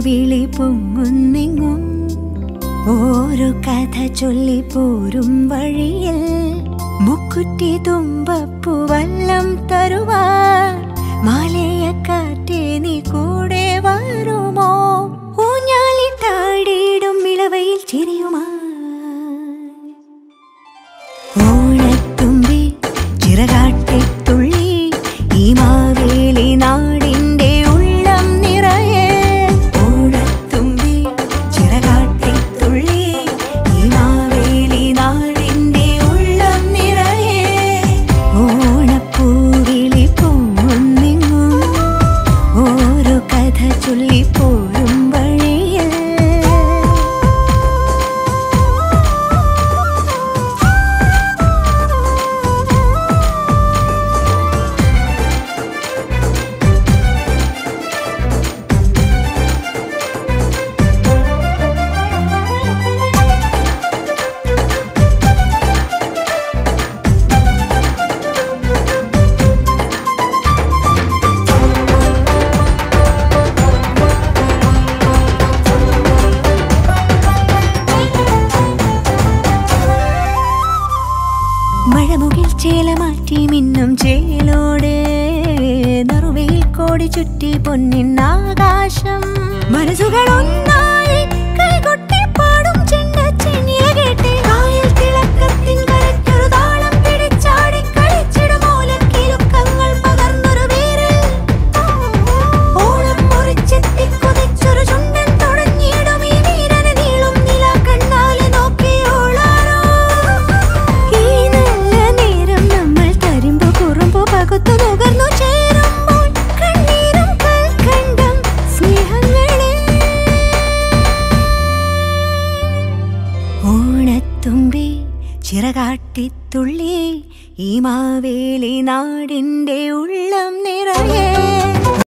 പൂവിളി പൊങ്ങുന്നെങ്ങും ഓരോ കഥ ചൊല്ലി പോരും വഴിയിൽ മുക്കുറ്റി തുമ്പപ്പൂ വല്ലം തരുവാൻ മാലയക്കാറ്റേ നീ കൂടെ വരുമോ ഊഞ്ഞാലിട്ടാടിയിടും ഇളവയിൽ ചിരിയുമാ ഓണത്തുമ്പി ചിറകാട്ടിത്തുള്ളി ഈ മാവേലി നാടിന്റെ ഉള്ളം നിറയെ ഓണത്തുമ്പി ചിറകാട്ടിത്തുള്ളി ഈ മാവേലി നാടിന്റെ ഉള്ളം നിറയെ ഓണപ്പൂവിളി പൊങ്ങുന്നെങ്ങും ഓരോ കഥ ചൊല്ലി പോരും വഴിയിൽ മഴമുകിൽ ചേല മാറ്റി മിന്നും ചേലോടെ നറുവയിൽ കോടി ചുറ്റി പൊന്നിൻ ആകാശം മനസ്സുകൾ ഒന്നായി കൈകൊട്ടി പാടും ചെണ്ടച്ചെന്നിയ കേട്ട് കായൽ തിളക്കത്തിൻ കരയ്ക്കൊരു താളം പിടിച്ചാടി കളിച്ചിടും ഓലക്കിലുക്കങ്ങൾ പകർന്നൊരു വീരൽ ഓണം മുറിച്ചെത്തി കുതിച്ചൊരു ചുണ്ടൻ തുടങ്ങിയിടും ഈ വീരന് നീളും നില കണ്ണാലെ നോക്കിയോളാരോ ഈ നല്ല നേരം നമ്മൾ തരുമ്പോ കുറുമ്പോ പകുത്തു നുകർന്നു ചേരുമ്പോൾ കണ്ണീരും കൽക്കണ്ടം സ്നേഹങ്ങളെ ഓണത്തുമ്പി ചിറകാട്ടിത്തുള്ളി ഈ മാവേലി നാടിന്റെ ഉള്ളം നിറയെ